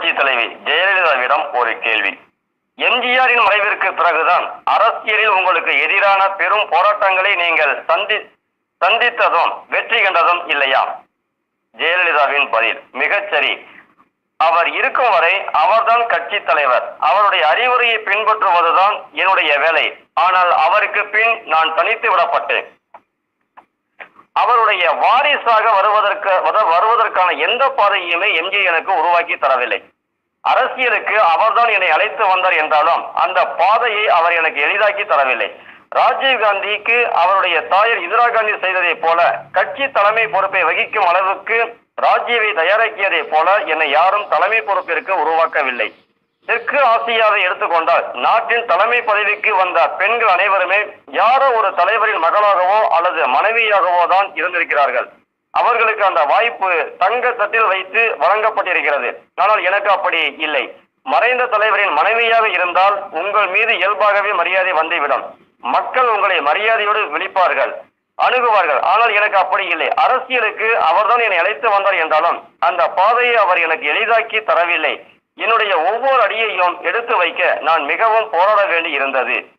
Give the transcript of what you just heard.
புரட்சி தலைவி ஜெயலலிதாவிடம் ஒரு கேள்வி எம்ஜிஆரின் மறைவிற்கு பிறகுதான் அரசியலில் உங்களுக்கு எதிரான பெரும் போராட்டங்களை நீங்கள் சந்தி சந்தித்ததும் வெற்றி கண்டதும் இல்லையா ஜெயலலிதாவின் பதில் மிகச்சரி அவர் இருக்கும் வரை அவர்தான் கட்சி தலைவர் அவருடைய அறிவுரையை பின்பற்றுவதுதான் என்னுடைய வேலை ஆனால் அவருக்கு பின் நான் தனித்து விடப்பட்டேன் அவருடைய வாரிசாக வருவதற்கு வத- வருவதற்கான எந்த பாதையுமே எம்ஜி எனக்கு உருவாக்கி தரவில்லை அரசியலுக்கு அவர்தான் என்னை அழைத்து வந்தார் என்றாலும் அந்த பாதையை அவர் எனக்கு எளிதாக்கி தரவில்லை ராஜீவ் காந்திக்கு அவருடைய தாயார் இந்திரா காந்தி செய்ததைப் போல கட்சி தலைமை பொறுப்பை வகிக்கும் அளவுக்கு ராஜீவை தயாராக்கியதைப் போல என்னை யாரும் தலைமை பொறுப்பிற்கு உருவாக்கவில்லை தெற்கு ஆசியாவை எடுத்துக்கொண்டால் நாட்டின் தலைமை பதவிக்கு வந்த பெண்கள் அனைவருமே யாரோ ஒரு தலைவரின் மகளாகவோ அல்லது மனைவியாகவோ தான் இருந்திருக்கிறார்கள் அவர்களுக்கு அந்த வாய்ப்பு தங்க தட்டில் வைத்து வழங்கப்பட்டிருக்கிறது ஆனால் எனக்கு அப்படி இல்லை மறைந்த தலைவரின் மனைவியாக இருந்தால் உங்கள் மீது இயல்பாகவே மரியாதை வந்துவிடும் மக்கள் உங்களை மரியாதையோடு விழிப்பார்கள் அணுகுவார்கள் ஆனால் எனக்கு அப்படி இல்லை அரசியலுக்கு அவர்தான் என்னை அழைத்து வந்தார் என்றாலும் அந்த பாதையை அவர் எனக்கு எளிதாக்கி தரவில்லை என்னுடைய ஒவ்வொரு அடியையும் எடுத்து வைக்க நான் மிகவும் போராட வேண்டி இருந்தது